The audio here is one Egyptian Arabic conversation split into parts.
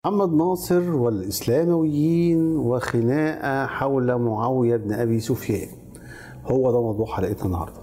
محمد ناصر والإسلامويين وخناقة حول معاوية بن أبي سفيان هو ده موضوع حلقتنا النهارده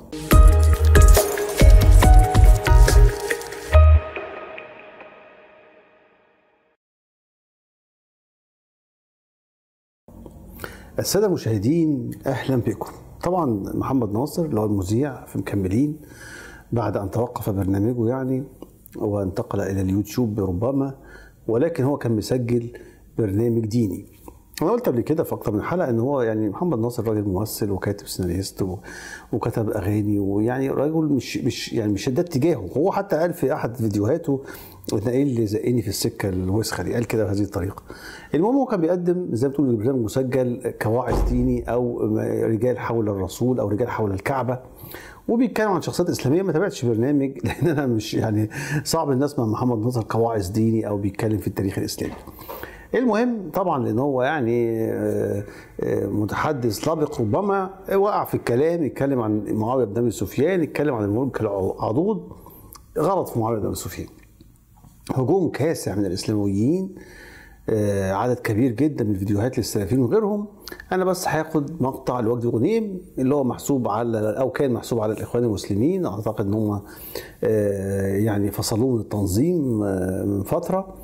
السادة المشاهدين أهلا بكم طبعا محمد ناصر اللي هو المذيع في مكملين بعد أن توقف برنامجه يعني وانتقل إلى اليوتيوب ربما ولكن هو كان مسجل برنامج ديني انا قلت قبل كده في اكتر من حلقه ان هو يعني محمد ناصر راجل ممثل وكاتب سيناريست و- وكتب اغاني ويعني راجل مش مش يعني مش ده اتجاهه هو حتى قال في احد فيديوهاته ايه اللي زقني في السكه الوسخه دي قال كده بهذه الطريقه المهم هو كان بيقدم زي ما تقول برنامج مسجل كواعظ ديني او رجال حول الرسول او رجال حول الكعبه وبيتكلم عن شخصيات اسلاميه ما تابعتش برنامج لان انا مش يعني صعب الناس مع محمد ناصر كواعظ ديني او بيتكلم في التاريخ الاسلامي المهم طبعا لان هو يعني آه، آه، متحدث لبق ربما وقع في الكلام يتكلم عن معاويه بن ابي سفيان يتكلم عن الملك العضوض غلط في معاويه بن ابي سفيان هجوم كاسع من الاسلاميين آه، عدد كبير جدا من الفيديوهات للسلفيين وغيرهم انا بس هاخد مقطع لوجدي غنيم اللي هو محسوب على او كان محسوب على الاخوان المسلمين اعتقد ان هم آه، يعني فصلوه من التنظيم آه، من فتره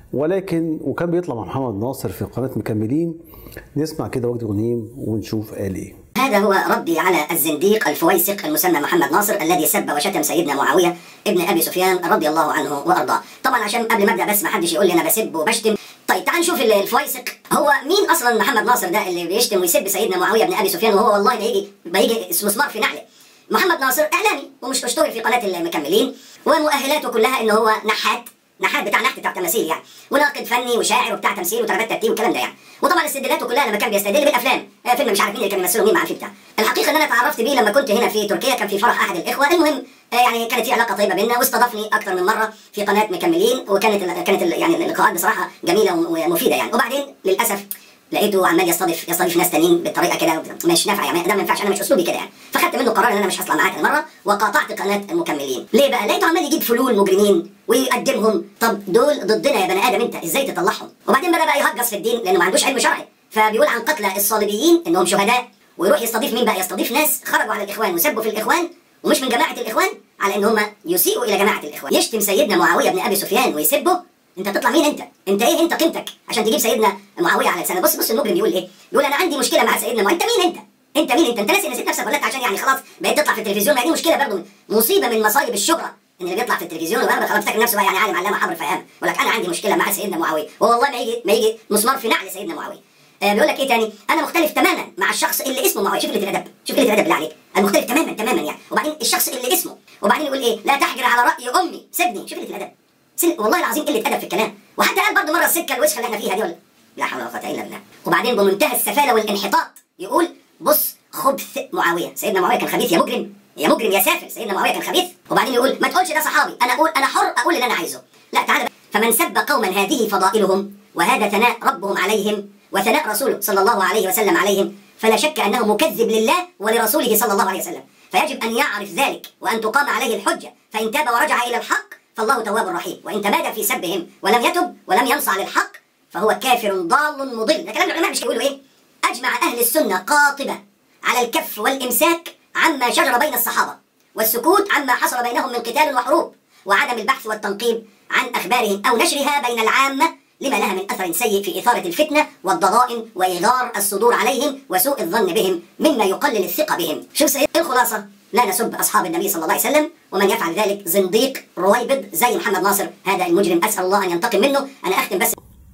ولكن وكان بيطلع مع محمد ناصر في قناه مكملين نسمع كده وجدي غنيم ونشوف قال ايه هذا هو ردي على الزنديق الفويسق المسمى محمد ناصر الذي سب وشتم سيدنا معاويه ابن ابي سفيان رضي الله عنه وارضاه طبعا عشان قبل ما ابدا بس ما حدش يقول لي انا بسب وبشتم طيب تعال نشوف ال- الفويسق هو مين اصلا محمد ناصر ده اللي بيشتم ويسب سيدنا معاويه بن ابي سفيان وهو والله بيجي بيجي مسمار في نعله محمد ناصر اعلامي ومش اشتغل في قناه المكملين ومؤهلاته كلها ان هو نحات نحات بتاع نحت بتاع تماثيل يعني وناقد فني وشاعر وبتاع تمثيل وتربات ترتيب والكلام ده يعني وطبعا استدلالاته كلها لما كان بيستدل بالافلام آه فيلم مش عارف مين اللي كان بيمثله مين مع الفيلم بتاعه الحقيقه ان انا اتعرفت بيه لما كنت هنا في تركيا كان في فرح احد الاخوه المهم آه يعني كانت في علاقه طيبه بيننا واستضافني اكثر من مره في قناه مكملين وكانت ال كانت ال يعني اللقاءات بصراحه جميله ومفيده يعني وبعدين للاسف لقيته عمال يستضيف يستضيف ناس تانيين بالطريقه كده مش نافعه يعني ده ما ينفعش انا مش اسلوبي كده يعني فخدت منه قرار ان انا مش هطلع معاه تاني مره وقاطعت قناه المكملين ليه بقى لقيته عمال يجيب فلول مجرمين ويقدمهم طب دول ضدنا يا بني ادم انت ازاي تطلعهم وبعدين بدا بقى يهجص في الدين لانه ما عندوش علم شرعي فبيقول عن قتلى الصليبيين انهم شهداء ويروح يستضيف مين بقى يستضيف ناس خرجوا على الاخوان وسبوا في الاخوان ومش من جماعه الاخوان على ان هم يسيئوا الى جماعه الاخوان يشتم سيدنا معاويه بن ابي سفيان ويسبه انت تطلع مين انت انت ايه انت قيمتك عشان تجيب سيدنا معاويه على لسانك بص بص المجرم بيقول ايه بيقول انا عندي مشكله مع سيدنا معاويه انت مين انت انت مين انت انت ناسي نسيت نفسك ولا انت عشان يعني خلاص بقيت تطلع في التلفزيون ما دي مشكله برضه مصيبه من مصايب الشهره ان اللي بيطلع في التلفزيون وبقى خلاص فاكر نفسه بقى يعني عالم علامه حبر فهام يقول لك انا عندي مشكله مع سيدنا معاويه والله ما يجي ما يجي مسمار في نعل سيدنا معاويه آه بيقول لك ايه تاني انا مختلف تماما مع الشخص اللي اسمه معاويه شوف قله الادب شوف قله الادب اللي عليه المختلف تماما تماما يعني وبعدين الشخص اللي اسمه وبعدين يقول ايه لا تحجر على راي امي سيبني شوف قله الادب سل... والله العظيم قله ادب في الكلام وحتى قال برضه مره السكه الوسخه اللي احنا فيها دي ولا لا حول ولا قوه الا بالله وبعدين بمنتهى السفاله والانحطاط يقول بص خبث معاويه سيدنا معاويه كان خبيث يا مجرم يا مجرم يا سافل سيدنا معاويه كان خبيث وبعدين يقول ما تقولش ده صحابي انا اقول انا حر اقول اللي انا عايزه لا تعالى بقى. فمن سب قوما هذه فضائلهم وهذا ثناء ربهم عليهم وثناء رسوله صلى الله عليه وسلم عليهم فلا شك انه مكذب لله ولرسوله صلى الله عليه وسلم فيجب ان يعرف ذلك وان تقام عليه الحجه فان تاب ورجع الى الحق فالله تواب رحيم وان تمادى في سبهم ولم يتب ولم ينصع للحق فهو كافر ضال مضل ده كلام العلماء مش بيقولوا ايه اجمع اهل السنه قاطبه على الكف والامساك عما شجر بين الصحابه والسكوت عما حصل بينهم من قتال وحروب وعدم البحث والتنقيب عن اخبارهم او نشرها بين العامه لما لها من اثر سيء في اثاره الفتنه والضغائن وايغار الصدور عليهم وسوء الظن بهم مما يقلل الثقه بهم شوف سيد الخلاصه لا نسب اصحاب النبي صلى الله عليه وسلم ومن يفعل ذلك زنديق رويبض زي محمد ناصر هذا المجرم اسال الله ان ينتقم منه انا اختم بس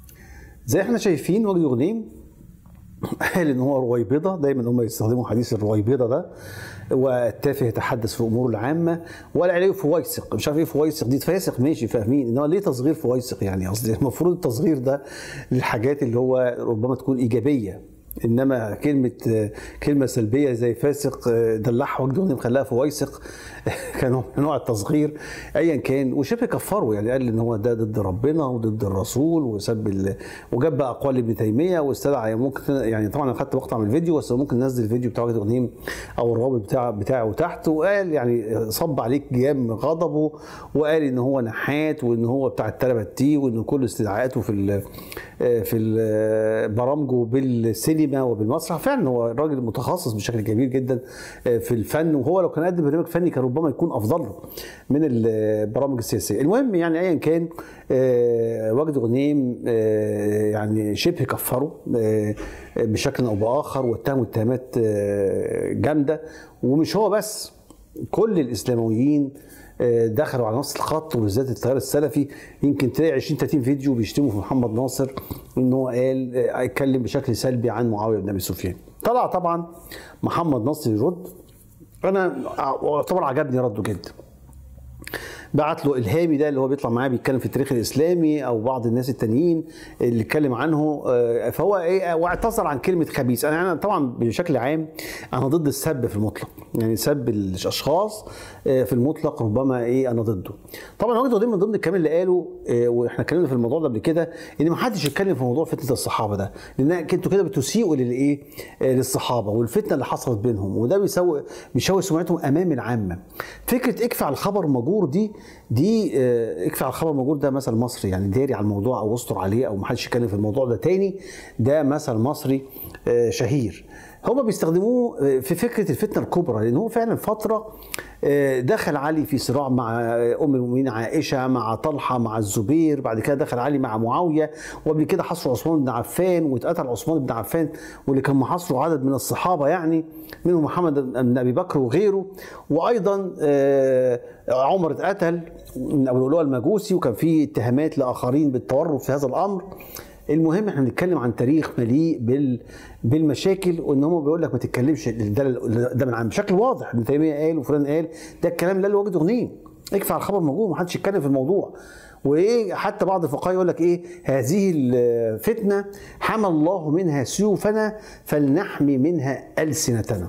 زي احنا شايفين وجدي غنيم قال ان هو رويبضه دايما هم يستخدموا حديث الرويبضه ده والتافه يتحدث في امور العامه ولا عليه فويسق مش عارف ايه فويسق دي فاسق ماشي فاهمين انما ليه تصغير فويسق يعني قصدي المفروض التصغير ده للحاجات اللي هو ربما تكون ايجابيه انما كلمه كلمه سلبيه زي فاسق دلعها وجده غنيم خلاها فويسق كان نوع من انواع التصغير ايا كان وشبه كفره يعني قال ان هو ده ضد ربنا وضد الرسول وسب ال... وجاب بقى اقوال ابن تيميه واستدعى ممكن يعني طبعا انا خدت مقطع من الفيديو بس ممكن ننزل الفيديو بتاع وجده غنيم او الرابط بتاع بتاعه تحت وقال يعني صب عليك جام غضبه وقال ان هو نحات وان هو بتاع التلبة تي وان كل استدعاءاته في ال... في ال- برامجه بالسينما وبالمسرح فعلا هو راجل متخصص بشكل كبير جدا في الفن وهو لو كان قدم برنامج فني كان ربما يكون افضل له من البرامج السياسيه المهم يعني ايا كان آه، وجد غنيم آه، يعني شبه كفره آه، بشكل او باخر واتهموا اتهامات آه، جامده ومش هو بس كل الاسلامويين آه، دخلوا على نفس الخط وبالذات التيار السلفي يمكن تلاقي 20 30 فيديو بيشتموا في محمد ناصر ان هو قال آه، اتكلم بشكل سلبي عن معاويه بن ابي سفيان. طلع طبعا محمد ناصر يرد انا اعتبر عجبني رده جدا. بعت له الهامي ده اللي هو بيطلع معاه بيتكلم في التاريخ الاسلامي او بعض الناس التانيين اللي اتكلم عنه آه، فهو ايه واعتذر عن كلمه خبيث انا انا طبعا بشكل عام انا ضد السب في المطلق يعني سب الاشخاص آه، في المطلق ربما ايه انا ضده طبعا وجد غنيم من ضمن الكلام اللي قاله آه، واحنا اتكلمنا في الموضوع ده قبل كده ان ما حدش يتكلم في موضوع فتنه الصحابه ده لان انتوا كده بتسيئوا للايه آه، للصحابه والفتنه اللي حصلت بينهم وده بيسوي بيشوه سمعتهم امام العامه فكره اكفي على الخبر مجور دي دي آه، اكفي على الخبر مجور ده مثل مصري يعني داري على الموضوع او استر عليه او ما حدش يتكلم في الموضوع ده تاني ده مثل مصري آه، شهير هما بيستخدموه آه، في فكره الفتنه الكبرى لان هو فعلا فتره آه، دخل علي في صراع مع آه، ام المؤمنين عائشه مع طلحه مع الزبير بعد كده دخل علي مع معاويه وقبل كده حصروا عثمان بن عفان واتقتل عثمان بن عفان واللي كان محاصره عدد من الصحابه يعني منهم محمد بن ابي بكر وغيره وايضا آه، عمر اتقتل من ابو اللؤلؤ المجوسي وكان في اتهامات لاخرين بالتورط في هذا الامر المهم احنا بنتكلم عن تاريخ مليء بال بالمشاكل وان هم بيقول لك ما تتكلمش ده ده من عام بشكل واضح ابن تيميه قال وفلان قال ده الكلام اللي قاله وجد غنيم اكفي على الخبر موجود ما حدش يتكلم في الموضوع وايه حتى بعض الفقهاء يقول لك ايه هذه الفتنه حمى الله منها سيوفنا فلنحمي منها السنتنا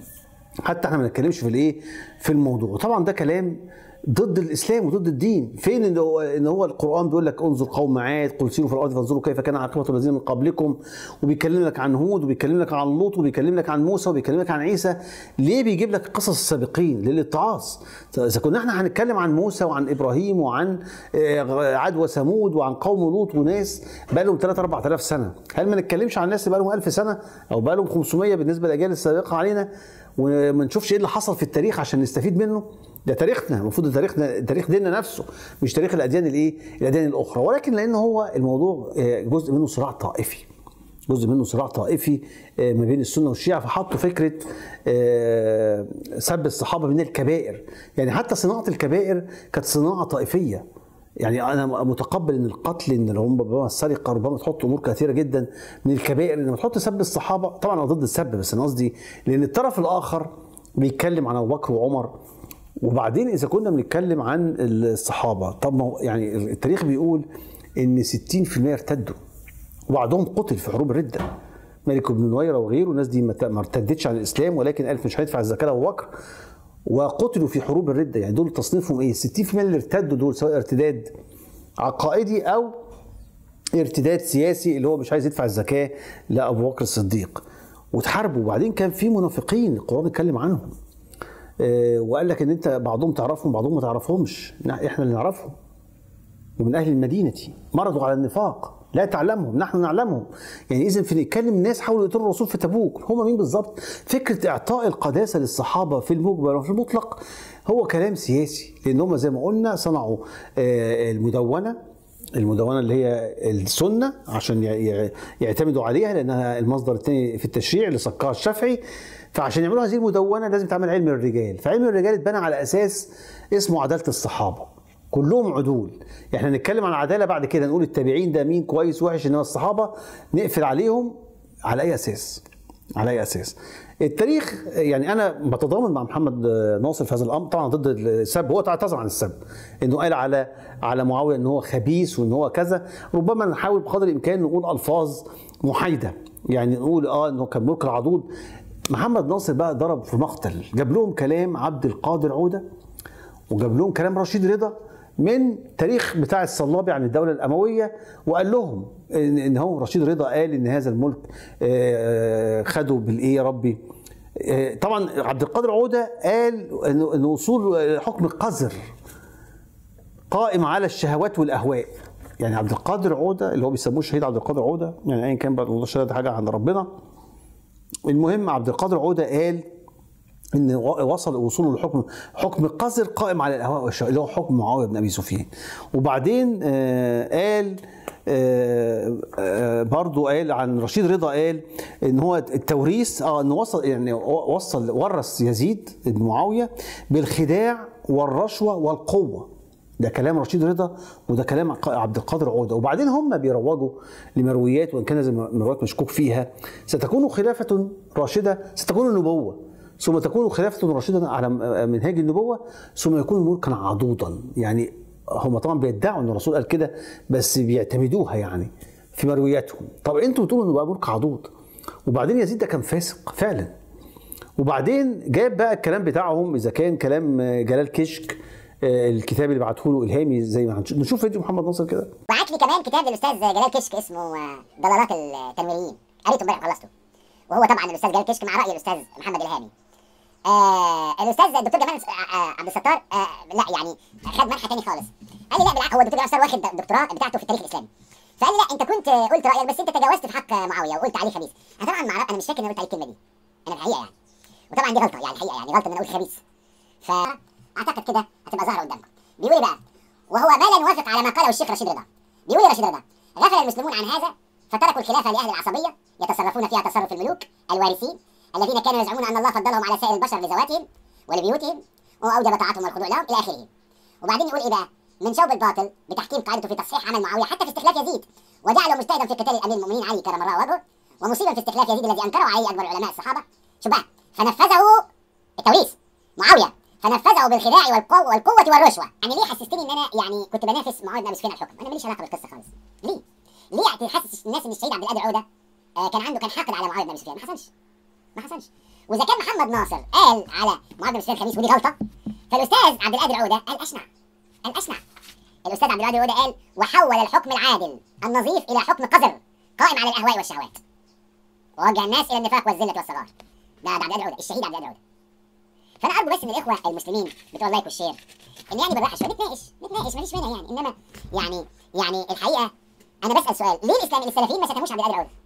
حتى احنا ما نتكلمش في الايه في الموضوع طبعا ده كلام ضد الاسلام وضد الدين فين ان هو ان هو القران بيقول لك انظر قوم عاد قل سيروا في الارض فانظروا كيف كان عاقبه الذين من قبلكم وبيكلم لك عن هود وبيكلم لك عن لوط وبيكلم لك عن موسى وبيكلم لك عن عيسى ليه بيجيب لك قصص السابقين للاتعاظ اذا كنا احنا هنتكلم عن موسى وعن ابراهيم وعن آه، عاد وثمود وعن قوم لوط وناس بقى لهم 3 4000 سنه هل ما نتكلمش عن ناس بقى لهم 1000 سنه او بقى لهم 500 بالنسبه للاجيال السابقه علينا وما نشوفش ايه اللي حصل في التاريخ عشان نستفيد منه ده تاريخنا المفروض ده تاريخنا تاريخ ديننا نفسه مش تاريخ الاديان الايه الاديان الاخرى ولكن لان هو الموضوع آه، جزء منه صراع طائفي جزء منه صراع طائفي آه، ما بين السنه والشيعه فحطوا فكره آه، سب الصحابه من الكبائر يعني حتى صناعه الكبائر كانت صناعه طائفيه يعني انا متقبل ان القتل ان هم ربما السرقه ربما تحط امور كثيره جدا من الكبائر انما تحط سب الصحابه طبعا انا ضد السب بس انا قصدي لان الطرف الاخر بيتكلم عن ابو بكر وعمر وبعدين اذا كنا بنتكلم عن الصحابه طب ما هو يعني التاريخ بيقول ان 60% ارتدوا وبعضهم قتل في حروب الرده ملك بن نويره وغيره الناس دي ما ما ارتدتش عن الاسلام ولكن قالت مش هيدفع الزكاه ابو بكر وقتلوا في حروب الرده يعني دول تصنيفهم ايه 60% اللي ارتدوا دول سواء ارتداد عقائدي او ارتداد سياسي اللي هو مش عايز يدفع الزكاه لابو بكر الصديق وتحاربوا وبعدين كان في منافقين القران اتكلم عنهم آه، وقال لك ان انت بعضهم تعرفهم بعضهم ما تعرفهمش لا، احنا اللي نعرفهم ومن اهل المدينه مرضوا على النفاق لا تعلمهم نحن نعلمهم يعني اذا في نتكلم ناس حاولوا يقتلوا الرسول في تبوك هم مين بالظبط فكره اعطاء القداسه للصحابه في المجمل وفي المطلق هو كلام سياسي لان هم زي ما قلنا صنعوا آه، المدونه المدونه اللي هي السنه عشان ي- ي- يعتمدوا عليها لانها المصدر الثاني في التشريع اللي سكها الشافعي فعشان يعملوا هذه المدونه لازم تعمل علم الرجال فعلم الرجال اتبنى على اساس اسمه عداله الصحابه كلهم عدول احنا نتكلم عن العداله بعد كده نقول التابعين ده مين كويس وحش انما الصحابه نقفل عليهم على اي اساس على اي اساس؟ التاريخ يعني انا بتضامن مع محمد ناصر في هذا الامر طبعا ضد السب هو اعتذر عن السب انه قال على على معاويه ان هو خبيث وان هو كذا ربما نحاول بقدر الامكان نقول الفاظ محايده يعني نقول اه انه كان ملك العضوض محمد ناصر بقى ضرب في مقتل جاب لهم كلام عبد القادر عوده وجاب لهم كلام رشيد رضا من تاريخ بتاع الصلابي عن الدوله الامويه وقال لهم ان إن هو رشيد رضا قال ان هذا الملك آه، خده بالايه يا ربي آه، طبعا عبد القادر عوده قال ان ان وصول حكم القذر قائم على الشهوات والاهواء يعني عبد القادر عوده اللي هو بيسموه الشهيد عبد القادر عوده يعني ايا كان بقى موضوع الشهاده ده حاجه عند ربنا المهم عبد القادر عوده قال ان وصل وصوله لحكم حكم قذر قائم على الاهواء والشهوات اللي هو حكم معاويه بن ابي سفيان وبعدين آه قال آه آه برضو قال عن رشيد رضا قال ان هو التوريث اه انه وصل يعني وصل ورث يزيد بن معاويه بالخداع والرشوه والقوه ده كلام رشيد رضا وده كلام عبد القادر عوده وبعدين هم بيروجوا لمرويات وان كان هذه المرويات مشكوك فيها ستكون خلافه راشده ستكون النبوه ثم تكون خلافه راشده على منهاج النبوه ثم يكون ملكا عضوضا يعني هم طبعا بيدعوا ان الرسول قال كده بس بيعتمدوها يعني في مروياتهم طب انتوا بتقولوا انه بقى ملك عضوض وبعدين يزيد ده كان فاسق فعلا وبعدين جاب بقى الكلام بتاعهم اذا كان كلام جلال كشك آه، الكتاب اللي بعته له الهامي زي ما هنشوف نشوف فيديو محمد ناصر كده بعت لي كمان كتاب للاستاذ جلال كشك اسمه آه، ضلالات التنويريين قريته امبارح خلصته وهو طبعا الاستاذ جلال كشك مع راي الاستاذ محمد الهامي آه الاستاذ الدكتور جمال آه، آه، عبد الستار آه لا يعني خد منحى تاني خالص قال لي لا بالعكس هو الدكتور جمال الستار واخد الدكتوراه بتاعته في التاريخ الاسلامي فقال لي لا انت كنت قلت رايك بس انت تجاوزت في حق معاويه وقلت عليه خبيث انا طبعا مع انا مش فاكر ان انا قلت عليه الكلمه دي انا الحقيقه يعني وطبعا دي غلطه يعني الحقيقه يعني غلطه ان انا اقول خبيث فاعتقد كده هتبقى ظاهره قدامكم بيقول إيه بقى وهو ما لا يوافق على ما قاله الشيخ رشيد رضا بيقول يا رشيد رضا غفل المسلمون عن هذا فتركوا الخلافه لاهل العصبيه يتصرفون فيها تصرف الملوك الوارثين الذين كانوا يزعمون ان الله فضلهم على سائر البشر لذواتهم ولبيوتهم واوجب طاعتهم والخضوع لهم الى اخره وبعدين يقول ايه بقى من شوب الباطل بتحكيم قاعدته في تصحيح عمل معاويه حتى في استخلاف يزيد وجعله مجتهدا في قتال الامير المؤمنين علي كرم الله وجهه ومصيبا في استخلاف يزيد الذي انكره عليه اكبر علماء الصحابه شوف بقى فنفذه التوريث معاويه فنفذه بالخداع والقوة, والقوة والرشوة يعني ليه حسستني ان انا يعني كنت بنافس معاوية بن ابي سفيان على الحكم انا ماليش علاقة بالقصة خالص ليه ليه تحسس الناس ان الشهيد عبد القادر عودة آه كان عنده كان حاقد على معاوية بن ابي سفيان ما حصلش ما حصلش واذا كان محمد ناصر قال على معاوية بن ابي سفيان خبيث ودي غلطة فالاستاذ عبد القادر عودة قال اشنع قال اشنع الاستاذ عبد القادر عودة قال وحول الحكم العادل النظيف الى حكم قذر قائم على الاهواء والشهوات ووجه الناس الى النفاق والذلة والصغار ده عبد القادر عودة الشهيد عبد القادر عودة فانا ارجو بس من الاخوه المسلمين بتوع اللايك والشير ان يعني بالراحه شويه نتناقش نتناقش ماليش مانع يعني انما يعني يعني الحقيقه انا بسال سؤال ليه الاسلام السلفيين ما شتموش عبد القادر عوده؟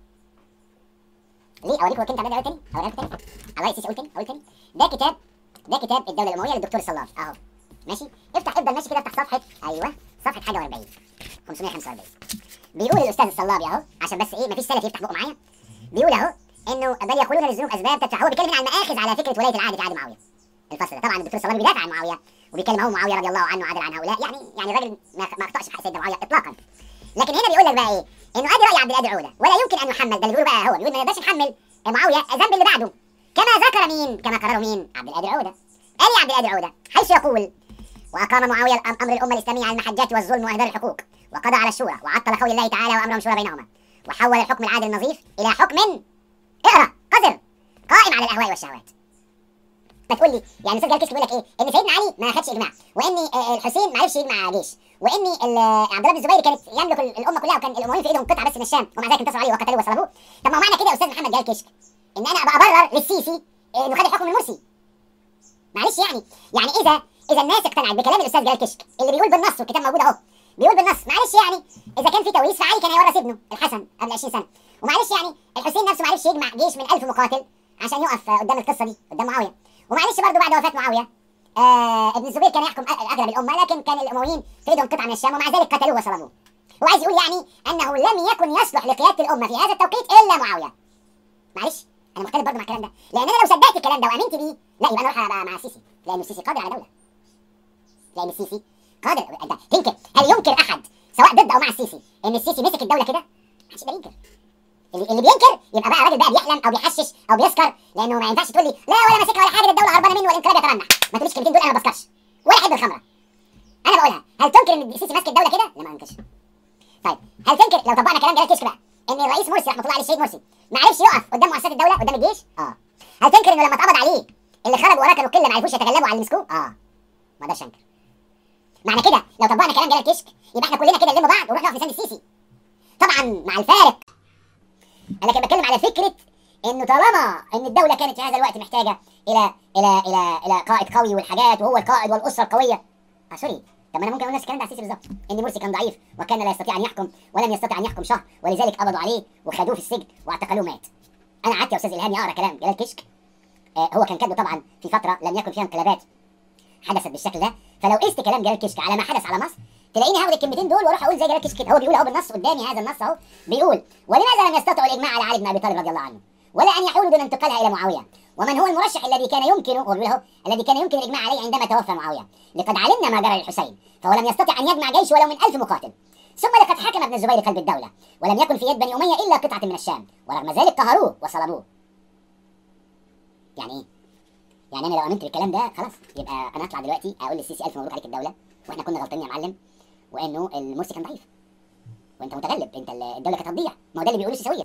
ليه اوريكم كلمه عبد القادر تاني؟ اوريكم تاني؟ الله يسيس اقول تاني اقول تاني ده كتاب ده كتاب الدوله الامويه للدكتور الصلاف اهو ماشي افتح افضل ماشي كده افتح صفحه ايوه صفحه حاجه و40 545 بيقول الاستاذ الصلابي اهو عشان بس ايه مفيش سلفي يفتح بقه معايا بيقول اهو انه بل يقولون للذنوب اسباب تدفع هو بيتكلم عن المآخذ على فكره ولايه العهد في عهد معاويه الفصل ده طبعا الدكتور الصلابي بيدافع عن معاويه وبيتكلم هو معاويه رضي الله عنه عدل عن هؤلاء يعني يعني الراجل ما ما اخطاش في حق سيدنا معاويه اطلاقا لكن هنا بيقول لك بقى ايه انه ادي راي عبد القادر عوده ولا يمكن ان يحمل ده اللي بيقول بقى هو بيقول ما نقدرش نحمل معاويه الذنب اللي بعده كما ذكر مين كما قرره مين عبد القادر عوده قال لي عبد القادر عوده حيث يقول واقام معاويه الأم- امر الامه الاسلاميه على المحجات والظلم واهدار الحقوق وقضى على الشورى وعطل قول الله تعالى وامرهم شورى بينهما وحول الحكم العادل النظيف الى حكم اقرا قذر قائم على الاهواء والشهوات فتقول لي يعني استاذ جلال كشك بيقول لك ايه ان سيدنا علي ما خدش اجماع وان آه، الحسين ما عرفش يجمع جيش وان ال- آه، عبد الله بن الزبير كانت يملك ال- الامه كلها وكان الامويين في ايدهم قطعه بس من الشام ومع ذلك انتصروا عليه وقتلوه وصلبوه طب ما هو معنى كده يا استاذ محمد جلال كشك ان انا ابقى ابرر للسيسي آه، انه خد الحكم من مرسي معلش يعني يعني اذا اذا الناس اقتنعت بكلام الاستاذ جلال كشك اللي بيقول بالنص والكتاب موجود اهو بيقول بالنص معلش يعني اذا كان في توريث فعلي كان هيورث ابنه الحسن قبل 20 سنه ومعلش يعني الحسين نفسه ما عرفش يجمع جيش من 1000 مقاتل عشان يقف آه، قدام القصه دي قدام معاويه ومعلش برضه بعد وفاه معاويه آه ابن الزبير كان يحكم أ- اغلب الامه لكن كان الامويين في ايدهم قطعه من الشام ومع ذلك قتلوه وصلبوه هو عايز يقول يعني انه لم يكن يصلح لقياده الامه في هذا التوقيت الا معاويه معلش انا مختلف برضه مع الكلام ده لان انا لو صدقت الكلام ده وامنت بيه لا يبقى انا اروح أبقى مع السيسي لان السيسي قادر على دوله لان السيسي قادر انت تنكر هل ينكر احد سواء ضد او مع السيسي ان السيسي مسك الدوله كده محدش يقدر ينكر اللي, اللي بينكر يبقى بقى راجل بقى بيحلم او بيحشش او بيسكر لانه ما ينفعش تقول لي لا ولا ماسكها ولا حاجه ده الدوله هربانه منه والانقلاب يترنح ما تقوليش الكلمتين دول انا ما بسكرش ولا حد الخمره انا بقولها هل تنكر ان السيسي ماسك الدوله كده؟ لا ما انكرش طيب هل تنكر لو طبقنا كلام جلال كشك بقى ان الرئيس مرسي رحمه الله عليه الشهيد مرسي ما عرفش يقف قدام مؤسسات الدوله قدام الجيش؟ اه هل تنكر انه لما اتقبض عليه اللي خرجوا وراه كانوا كل ما عرفوش يتغلبوا على اللي مسكوه؟ اه ما اقدرش انكر معنى كده لو طبقنا كلام جلال كشك يبقى احنا كلنا كده نلم بعض ونروح نقف لسان السيسي طبعا مع الفارق انا كان بتكلم على فكره انه طالما ان الدوله كانت في هذا الوقت محتاجه الى الى الى الى قائد قوي والحاجات وهو القائد والاسره القويه اه سوري طب ما انا ممكن اقول نفس الكلام ده على السيسي بالظبط ان مرسي كان ضعيف وكان لا يستطيع ان يحكم ولم يستطع ان يحكم شهر ولذلك قبضوا عليه وخدوه في السجن واعتقلوه مات انا قعدت يا استاذ الهامي اقرا كلام جلال كشك آه هو كان كاتبه طبعا في فتره لم يكن فيها انقلابات حدثت بالشكل ده فلو قست كلام جلال كشك على ما حدث على مصر تلاقيني هاخد الكلمتين دول واروح اقول زي جلال كشك كده هو بيقول اهو بالنص قدامي هذا النص اهو بيقول ولماذا لم يستطيعوا الاجماع على علي بن ابي طالب رضي الله عنه ولا ان يحولوا دون انتقالها الى معاويه ومن هو المرشح الذي كان يمكن هو بيقول اهو الذي كان يمكن الاجماع عليه عندما توفى معاويه لقد علمنا ما جرى للحسين فهو لم يستطع ان يجمع جيش ولو من ألف مقاتل ثم لقد حكم ابن الزبير قلب الدوله ولم يكن في يد بني اميه الا قطعه من الشام ورغم ذلك قهروه وصلبوه يعني ايه يعني انا لو امنت بالكلام ده خلاص يبقى انا اطلع دلوقتي اقول للسيسي الف مبروك عليك الدوله واحنا كنا غلطانين يا معلم وانه المرسي كان ضعيف وانت متغلب انت الدوله كانت هتضيع ما هو ده اللي بيقولوه السيساويه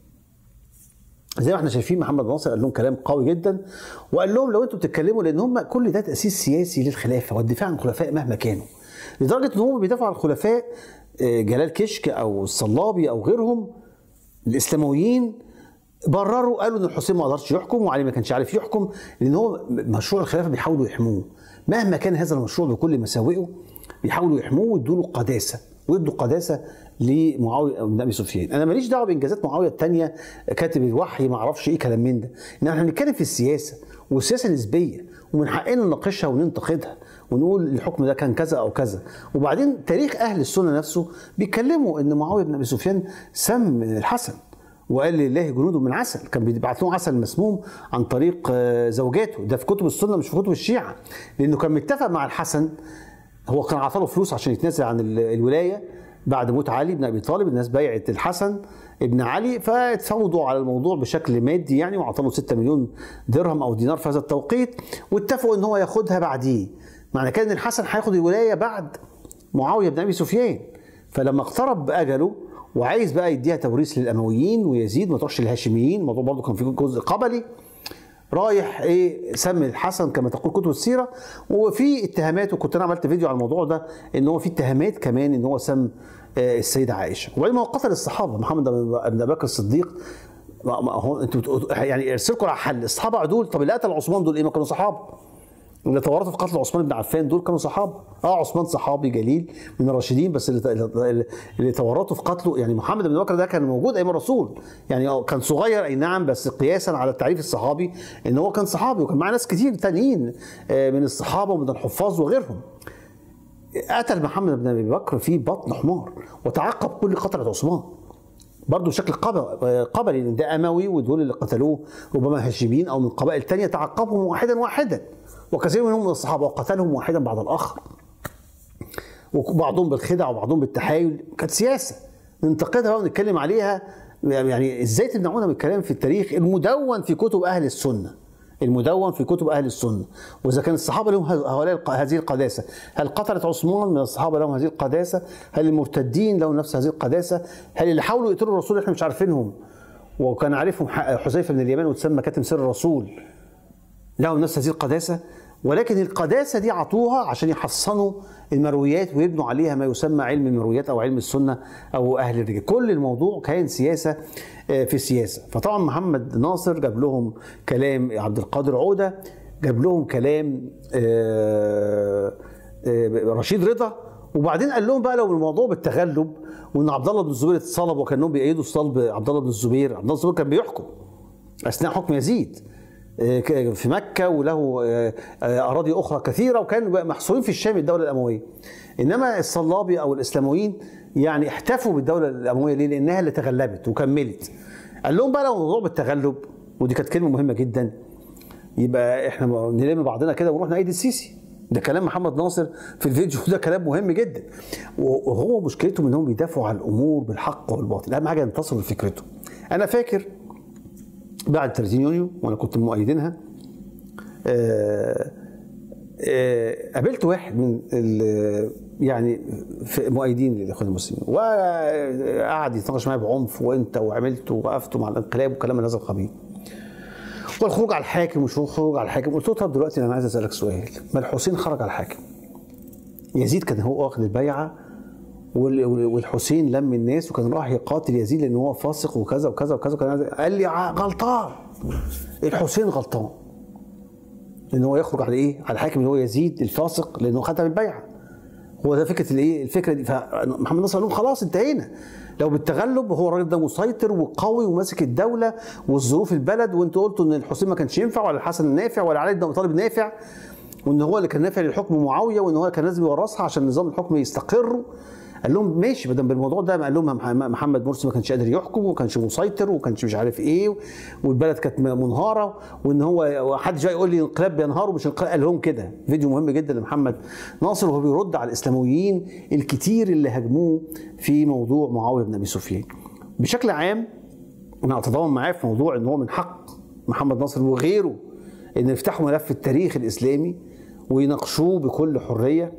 زي ما احنا شايفين محمد ناصر قال لهم كلام قوي جدا وقال لهم لو انتم بتتكلموا لان هم كل ده تاسيس سياسي للخلافه والدفاع عن الخلفاء مهما كانوا لدرجه ان هم بيدافعوا عن الخلفاء آه، جلال كشك او الصلابي او غيرهم الاسلامويين برروا قالوا ان الحسين ما قدرش يحكم وعلي ما كانش عارف يحكم لان هو مشروع الخلافه بيحاولوا يحموه مهما كان هذا المشروع بكل مساوئه بيحاولوا يحموه ويدوا له قداسه ويدوا قداسه لمعاويه بن ابي سفيان انا ماليش دعوه بانجازات معاويه الثانيه كاتب الوحي ما اعرفش ايه كلام من ده انما احنا بنتكلم في السياسه والسياسه نسبيه ومن حقنا نناقشها وننتقدها ونقول الحكم ده كان كذا او كذا وبعدين تاريخ اهل السنه نفسه بيتكلموا ان معاويه بن ابي سفيان سم الحسن وقال لله جنود من عسل كان بيبعت لهم عسل مسموم عن طريق آه، زوجاته ده في كتب السنه مش في كتب الشيعه لانه كان متفق مع الحسن هو كان عطاله فلوس عشان يتنازل عن ال- الولايه بعد موت علي بن ابي طالب الناس بايعت الحسن ابن علي فاتفاوضوا على الموضوع بشكل مادي يعني وعطاله 6 مليون درهم او دينار في هذا التوقيت واتفقوا ان هو ياخدها بعديه معنى كده ان الحسن هياخد الولايه بعد معاويه بن ابي سفيان فلما اقترب اجله وعايز بقى يديها توريث للامويين ويزيد ما تروحش للهاشميين الموضوع برضه كان فيه جزء قبلي رايح ايه سمي الحسن كما تقول كتب السيره وفي اتهامات وكنت انا عملت فيديو على الموضوع ده ان هو في اتهامات كمان ان هو سم آه، السيده عائشه وبعدين ما هو قتل الصحابه محمد بن ابي بكر الصديق ما ما هو انتوا بتقولوا- يعني ارسلكم على حل الصحابه عدول طب اللي قتل عثمان دول ايه ما كانوا صحابه اللي تورطوا في قتل عثمان بن عفان دول كانوا صحابه اه عثمان صحابي جليل من الراشدين بس اللي اللي- اللي تورطوا في قتله يعني محمد بن بكر ده كان موجود ايام الرسول يعني آه كان صغير اي نعم بس قياسا على التعريف الصحابي ان هو كان صحابي وكان معاه ناس كتير تانيين آه، من الصحابه ومن الحفاظ وغيرهم قتل محمد بن ابي بكر في بطن حمار وتعقب كل قتله عثمان برضه بشكل قبل قبلي لان ده اموي ودول اللي قتلوه ربما هاشميين او من قبائل تانية تعقبهم واحدا واحدا وكثير منهم من الصحابه وقتلهم واحدا بعد الاخر وبعضهم بالخدع وبعضهم بالتحايل كانت سياسه ننتقدها ونتكلم عليها يعني ازاي تمنعونا من الكلام في التاريخ المدون في كتب اهل السنه المدون في كتب اهل السنه واذا كان الصحابه لهم هؤلاء الق- هذه القداسه هل قتلت عثمان من الصحابه لهم هذه القداسه هل المرتدين لهم نفس هذه القداسه هل اللي حاولوا يقتلوا الرسول احنا مش عارفينهم وكان عارفهم ح- حذيفه بن اليمان وتسمى كاتم سر الرسول لهم نفس هذه القداسة ولكن القداسة دي عطوها عشان يحصنوا المرويات ويبنوا عليها ما يسمى علم المرويات أو علم السنة أو أهل الرجال كل الموضوع كان سياسة آه، في السياسة فطبعا محمد ناصر جاب لهم كلام عبد القادر عودة جاب لهم كلام آه، آه، رشيد رضا وبعدين قال لهم بقى لو الموضوع بالتغلب وان عبد الله بن الزبير اتصلب وكانهم بيأيدوا صلب عبد الله بن الزبير عبد الله بن الزبير كان بيحكم اثناء حكم يزيد في مكة وله أراضي أخرى كثيرة وكان محصورين في الشام الدولة الأموية إنما الصلابي أو الإسلامويين يعني احتفوا بالدولة الأموية ليه؟ لأنها اللي تغلبت وكملت قال لهم بقى لو الموضوع بالتغلب ودي كانت كلمة مهمة جدا يبقى احنا نلم بعضنا كده ونروح نأيد السيسي ده كلام محمد ناصر في الفيديو ده كلام مهم جدا وهو مشكلتهم انهم بيدافعوا عن الامور بالحق والباطل اهم حاجه ينتصروا لفكرته انا فاكر بعد 30 يونيو وانا كنت من مؤيدينها آه، آه، قابلت واحد من ال- يعني في مؤيدين للاخوان المسلمين وقعد يتناقش معايا بعنف وانت وعملت ووقفت مع الانقلاب وكلام من هذا القبيل والخروج على الحاكم مش خروج على الحاكم قلت له طب دلوقتي انا عايز اسالك سؤال ما الحسين خرج على الحاكم يزيد كان هو واخد البيعه وال- وال- والحسين لم الناس وكان راح يقاتل يزيد لان هو فاسق وكذا وكذا وكذا وكان عايز- قال لي ع- غلطان الحسين غلطان ان هو يخرج على ايه؟ على الحاكم اللي هو يزيد الفاسق لانه ختم البيعه هو ده فكره الايه؟ الفكره دي فمحمد نصر قال لهم خلاص انتهينا لو بالتغلب هو الراجل ده مسيطر وقوي وماسك الدوله والظروف البلد وانتوا قلتوا ان الحسين ما كانش ينفع ولا الحسن النافع ولا علي بن ابي طالب نافع وان هو اللي كان نافع للحكم معاويه وان هو كان لازم يورثها عشان نظام الحكم يستقر قال لهم ماشي ما دام بالموضوع ده قال لهم مح- محمد مرسي ما كانش قادر يحكم وما كانش مسيطر وما كانش مش عارف ايه والبلد كانت منهاره وان هو حد جاي يقول لي الانقلاب بينهار ومش الانقلاب قال لهم كده فيديو مهم جدا لمحمد ناصر وهو بيرد على الاسلاميين الكتير اللي هاجموه في موضوع معاويه بن ابي سفيان بشكل عام انا اتضامن معاه في موضوع ان هو من حق محمد ناصر وغيره ان يفتحوا ملف التاريخ الاسلامي ويناقشوه بكل حريه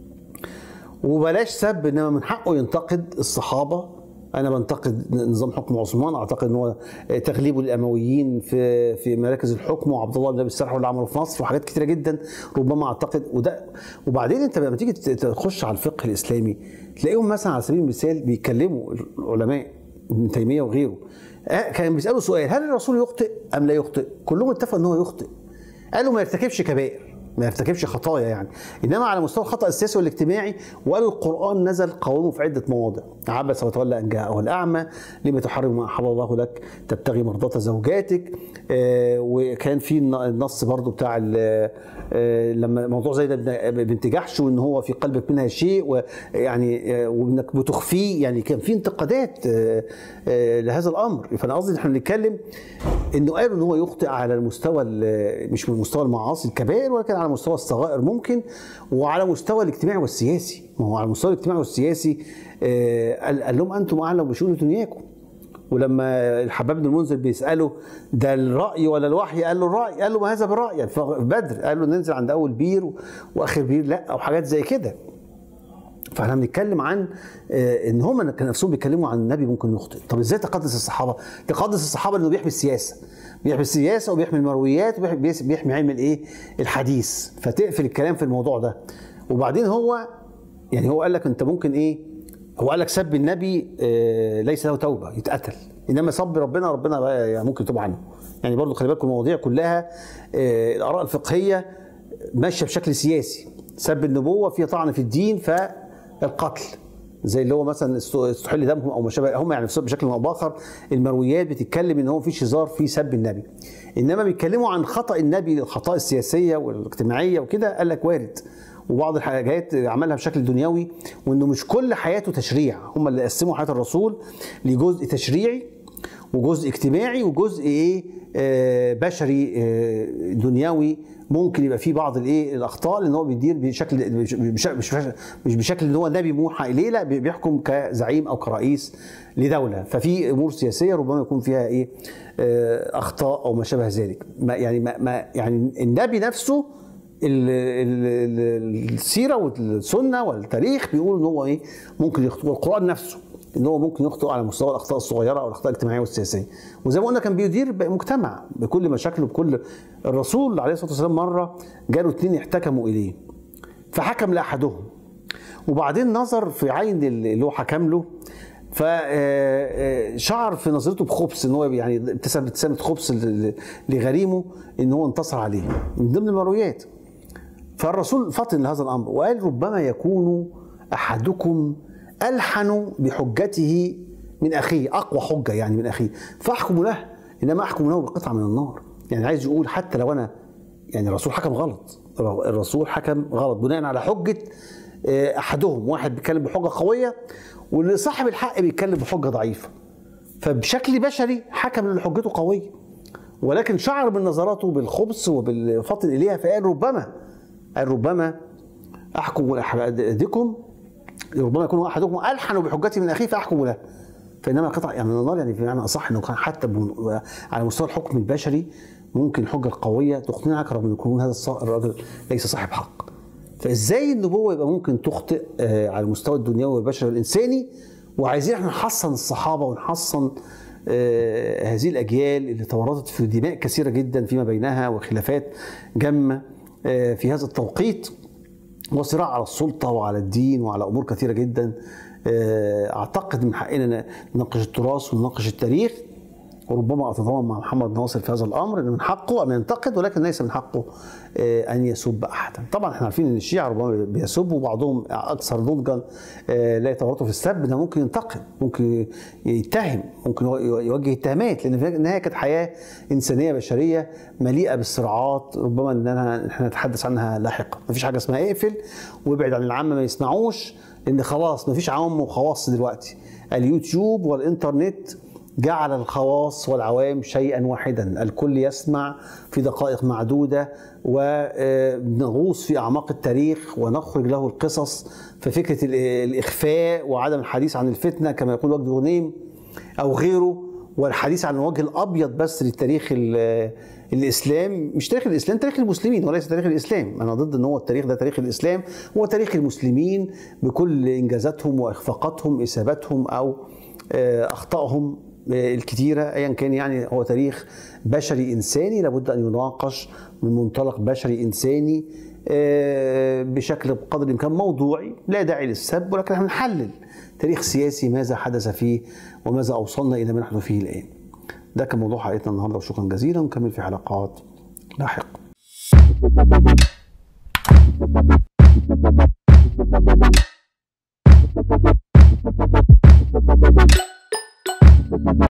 وبلاش سب انما من حقه ينتقد الصحابه انا بنتقد نظام حكم عثمان اعتقد ان هو تغليبه للامويين في في مراكز الحكم وعبد الله بن ابي السرح واللي عمله في مصر وحاجات كتيره جدا ربما اعتقد وده وبعدين انت لما تيجي تخش على الفقه الاسلامي تلاقيهم مثلا على سبيل المثال بيتكلموا العلماء ابن تيميه وغيره آه، كان بيسالوا سؤال هل الرسول يخطئ ام لا يخطئ؟ كلهم اتفقوا ان هو يخطئ قالوا ما يرتكبش كبائر ما يرتكبش خطايا يعني انما على مستوى الخطا السياسي والاجتماعي وقالوا القران نزل قوامه في عده مواضع عبس وتولى ان جاءه الاعمى لما تحرم ما احل الله لك تبتغي مرضات زوجاتك آه وكان في الن- النص برضو بتاع ال- آه لما موضوع زي ده بن- بنت جحش وان هو في قلبك منها شيء ويعني آه وانك بتخفيه يعني كان في انتقادات آه آه لهذا الامر فانا قصدي ان احنا بنتكلم انه قالوا ان هو يخطئ على المستوى ال- مش من مستوى المعاصي الكبائر ولكن على مستوى الصغائر ممكن وعلى مستوى الاجتماعي والسياسي ما هو على المستوى الاجتماعي والسياسي آه، قال قال لهم انتم اعلم بشؤون دنياكم ولما الحباب بن المنذر بيساله ده الراي ولا الوحي قال له الراي قال له ما هذا برايي في بدر قال له ننزل عند اول بير و- واخر بير لا او حاجات زي كده فاحنا بنتكلم عن آه، ان هم كان نفسهم بيتكلموا عن النبي ممكن يخطئ طب ازاي تقدس الصحابه تقدس الصحابه انه بيحمي السياسه بيحمي السياسه وبيحمي المرويات وبيحمي بيحمي علم الايه الحديث فتقفل الكلام في الموضوع ده وبعدين هو يعني هو قال لك انت ممكن ايه هو قال لك سب النبي آه، ليس له توبه يتقتل انما سب ربنا ربنا بقى يعني ممكن يتوب عنه يعني برضو خلي بالكم المواضيع كلها آه، الاراء الفقهيه ماشيه بشكل سياسي سب النبوه فيها طعن في الدين فالقتل زي اللي هو مثلا است- استحل دمهم او ما شابه هم يعني بشكل او باخر المرويات بتتكلم ان هو في هزار في سب النبي انما بيتكلموا عن خطا النبي الخطايا السياسيه والاجتماعيه وكده قال لك وارد وبعض الحاجات عملها بشكل دنيوي وانه مش كل حياته تشريع هم اللي قسموا حياه الرسول لجزء تشريعي وجزء اجتماعي وجزء ايه آه، بشري آه، دنيوي ممكن يبقى فيه بعض الايه الاخطاء لان هو بيدير بشكل مش مش مش, مش بشكل ان هو نبي موحى اليه لا بي- بيحكم كزعيم او كرئيس لدوله ففي امور سياسيه ربما يكون فيها ايه آه، اخطاء او ما شابه ذلك ما يعني ما ما يعني النبي نفسه ال- ال- ال- السيره والسنه والتاريخ بيقولوا ان هو ايه ممكن يخطئ والقران نفسه ان هو ممكن يخطئ على مستوى الاخطاء الصغيره او الاخطاء الاجتماعيه والسياسيه وزي ما قلنا كان بيدير بقى مجتمع بكل مشاكله بكل الرسول عليه الصلاه والسلام مره جاله اتنين احتكموا اليه فحكم لاحدهم وبعدين نظر في عين اللي هو حكم له فشعر في نظرته بخبث ان هو يعني ابتسم ابتسامه خبث ل- لغريمه ان هو انتصر عليه من ضمن المرويات فالرسول فطن لهذا الامر وقال ربما يكون احدكم الحن بحجته من اخيه اقوى حجه يعني من اخيه فاحكم له انما احكم له بقطعه من النار يعني عايز يقول حتى لو انا يعني الرسول حكم غلط الرسول حكم غلط بناء على حجه آه، احدهم واحد بيتكلم بحجه قويه واللي صاحب الحق بيتكلم بحجه ضعيفه فبشكل بشري حكم ان حجته قويه ولكن شعر من نظراته بالخبث وبالفطن اليها فقال ربما قال ربما احكم احدكم ربما يكون احدكم الحن بحجته من اخيه فاحكم له فانما قطع يعني النار يعني بمعنى اصح انه كان حتى بم- على مستوى الحكم البشري ممكن الحجه القويه تقنعك رغم ان يكون هذا الص- الراجل ليس صاحب حق. فازاي النبوه يبقى ممكن تخطئ آه، على المستوى الدنيوي والبشري والانساني وعايزين احنا نحصن الصحابه ونحصن آه، هذه الاجيال اللي تورطت في دماء كثيره جدا فيما بينها وخلافات جمه آه، في هذا التوقيت وصراع على السلطه وعلى الدين وعلى امور كثيره جدا آه، اعتقد من حقنا نناقش التراث ونناقش التاريخ وربما اتضامن مع محمد ناصر في هذا الامر ان من حقه ان ينتقد ولكن ليس من حقه آه، ان يسب احدا. طبعا احنا عارفين ان الشيعه ربما بيسبوا بعضهم اكثر نضجا آه، لا يتورطوا في السب ده ممكن ينتقد ممكن يتهم ممكن يو- يوجه اتهامات لان في النهايه كانت حياه انسانيه بشريه مليئه بالصراعات ربما اننا احنا نتحدث عنها لاحقا مفيش حاجه اسمها اقفل وابعد عن العامه ما يسمعوش لان خلاص مفيش عوام وخواص دلوقتي اليوتيوب والانترنت جعل الخواص والعوام شيئا واحدا الكل يسمع في دقائق معدودة ونغوص في أعماق التاريخ ونخرج له القصص ففكرة ال- الإخفاء وعدم الحديث عن الفتنة كما يقول وجدي غنيم أو غيره والحديث عن الوجه الأبيض بس للتاريخ ال- الإسلام مش تاريخ الإسلام تاريخ المسلمين وليس تاريخ الإسلام أنا ضد أن هو التاريخ ده تاريخ الإسلام هو تاريخ المسلمين بكل إنجازاتهم وإخفاقاتهم إثاباتهم أو آه، أخطائهم الكتيرة أيا كان يعني هو تاريخ بشري إنساني لابد أن يناقش من منطلق بشري إنساني آه، بشكل بقدر الإمكان موضوعي لا داعي للسب ولكن احنا نحلل تاريخ سياسي ماذا حدث فيه وماذا أوصلنا إلى ما نحن فيه الآن ده كان موضوع حلقتنا النهارده وشكرا جزيلا ونكمل في حلقات لاحقة